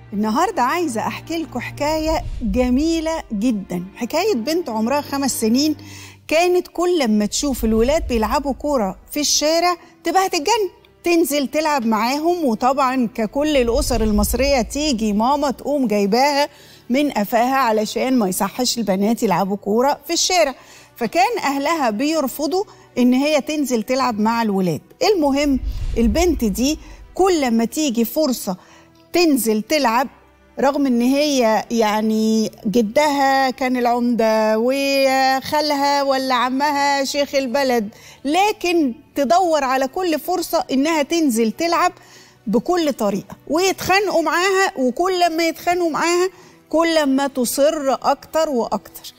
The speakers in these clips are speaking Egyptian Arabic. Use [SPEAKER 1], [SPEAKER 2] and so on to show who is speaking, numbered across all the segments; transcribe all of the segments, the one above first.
[SPEAKER 1] النهارده عايزه احكي لكم حكايه جميله جدا حكايه بنت عمرها خمس سنين كانت كل لما تشوف الولاد بيلعبوا كوره في الشارع تبقى هتتجنن تنزل تلعب معاهم وطبعا ككل الاسر المصريه تيجي ماما تقوم جايباها من قفاها علشان ما يصحش البنات يلعبوا كوره في الشارع فكان اهلها بيرفضوا ان هي تنزل تلعب مع الولاد المهم البنت دي كل لما تيجي فرصه تنزل تلعب رغم ان هي يعني جدها كان العمده وخالها ولا عمها شيخ البلد لكن تدور على كل فرصه انها تنزل تلعب بكل طريقه ويتخانقوا معاها وكل لما يتخانقوا معاها كل ما تصر اكتر واكتر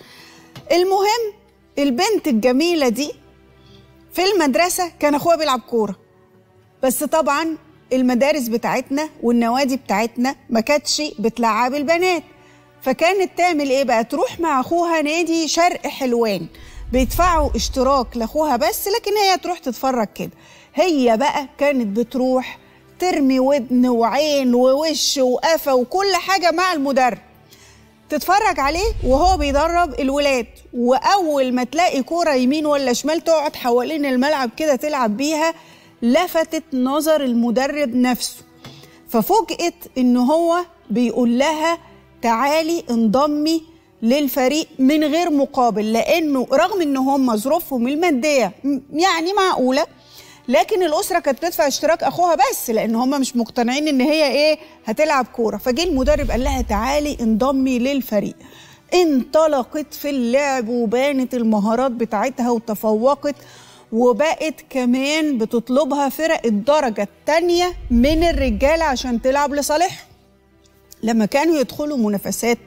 [SPEAKER 1] المهم البنت الجميله دي في المدرسه كان اخوها بيلعب كوره بس طبعا المدارس بتاعتنا والنوادي بتاعتنا ما كانتش بتلعب البنات فكانت تعمل ايه بقى تروح مع اخوها نادي شرق حلوان بيدفعوا اشتراك لاخوها بس لكن هي تروح تتفرج كده هي بقى كانت بتروح ترمي ودن وعين ووش وقفا وكل حاجه مع المدرب تتفرج عليه وهو بيدرب الولاد واول ما تلاقي كوره يمين ولا شمال تقعد حوالين الملعب كده تلعب بيها لفتت نظر المدرب نفسه ففوجئت ان هو بيقول لها تعالي انضمي للفريق من غير مقابل لانه رغم ان هم ظروفهم الماديه يعني معقوله لكن الاسره كانت بتدفع اشتراك اخوها بس لان هم مش مقتنعين ان هي ايه هتلعب كوره فجه المدرب قال لها تعالي انضمي للفريق انطلقت في اللعب وبانت المهارات بتاعتها وتفوقت وبقت كمان بتطلبها فرق الدرجة التانية من الرجالة عشان تلعب لصالحهم لما كانوا يدخلوا منافسات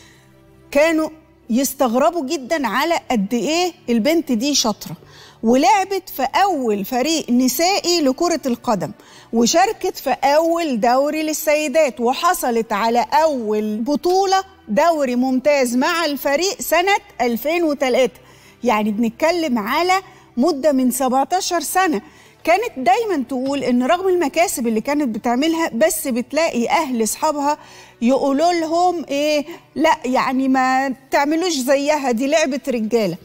[SPEAKER 1] كانوا يستغربوا جدا على قد ايه البنت دي شاطره ولعبت في اول فريق نسائي لكره القدم وشاركت في اول دوري للسيدات وحصلت على اول بطوله دوري ممتاز مع الفريق سنه 2003 يعني بنتكلم على مده من 17 سنه كانت دايما تقول ان رغم المكاسب اللي كانت بتعملها بس بتلاقي اهل اصحابها يقولوا لهم ايه لا يعني ما تعملوش زيها دي لعبه رجاله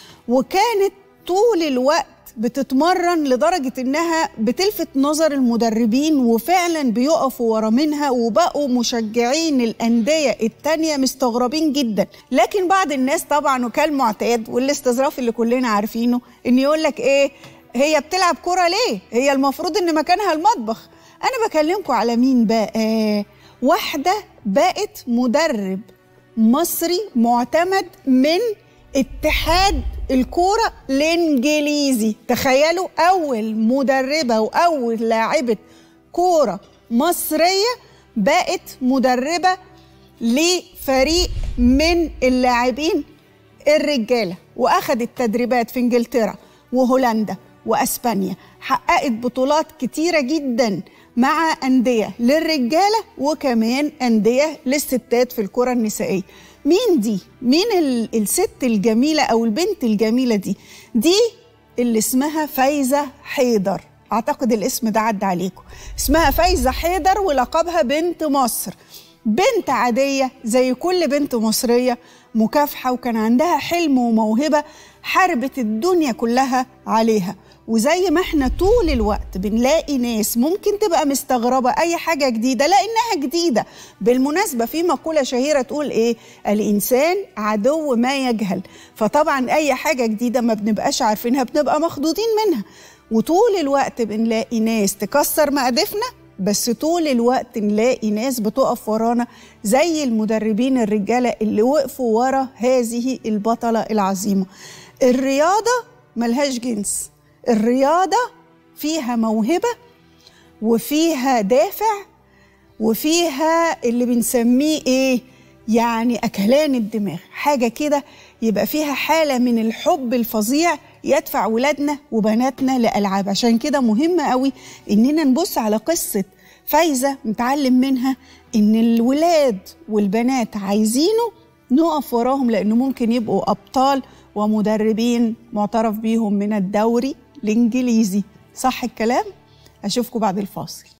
[SPEAKER 1] وكانت طول الوقت بتتمرن لدرجة إنها بتلفت نظر المدربين وفعلا بيقفوا ورا منها وبقوا مشجعين الأندية التانية مستغربين جدا لكن بعض الناس طبعا وكالمعتاد والاستظراف اللي كلنا عارفينه إن يقول لك إيه هي بتلعب كرة ليه؟ هي المفروض إن مكانها المطبخ أنا بكلمكم على مين بقى؟ آه واحدة بقت مدرب مصري معتمد من اتحاد الكورة الانجليزي تخيلوا اول مدربة واول لاعبة كورة مصرية بقت مدربة لفريق من اللاعبين الرجالة واخدت تدريبات في انجلترا وهولندا واسبانيا حققت بطولات كتيرة جدا مع أندية للرجالة وكمان أندية للستات في الكرة النسائية مين دي؟ مين الست الجميلة أو البنت الجميلة دي؟ دي اللي اسمها فايزة حيدر أعتقد الاسم ده عدى عليكم اسمها فايزة حيدر ولقبها بنت مصر بنت عادية زي كل بنت مصرية مكافحة وكان عندها حلم وموهبة حاربت الدنيا كلها عليها وزي ما احنا طول الوقت بنلاقي ناس ممكن تبقى مستغربة أي حاجة جديدة لأنها جديدة بالمناسبة في مقولة شهيرة تقول إيه الإنسان عدو ما يجهل فطبعا أي حاجة جديدة ما بنبقاش عارفينها بنبقى مخضوضين منها وطول الوقت بنلاقي ناس تكسر مقادفنا بس طول الوقت نلاقي ناس بتقف ورانا زي المدربين الرجالة اللي وقفوا ورا هذه البطلة العظيمة الرياضة ملهاش جنس الرياضة فيها موهبة وفيها دافع وفيها اللي بنسميه ايه يعني أكلان الدماغ حاجة كده يبقى فيها حالة من الحب الفظيع يدفع ولادنا وبناتنا لألعاب عشان كده مهم قوي إننا نبص على قصة فايزة نتعلم منها إن الولاد والبنات عايزينه نقف وراهم لأنه ممكن يبقوا أبطال ومدربين معترف بيهم من الدوري الإنجليزي صح الكلام؟ أشوفكم بعد الفاصل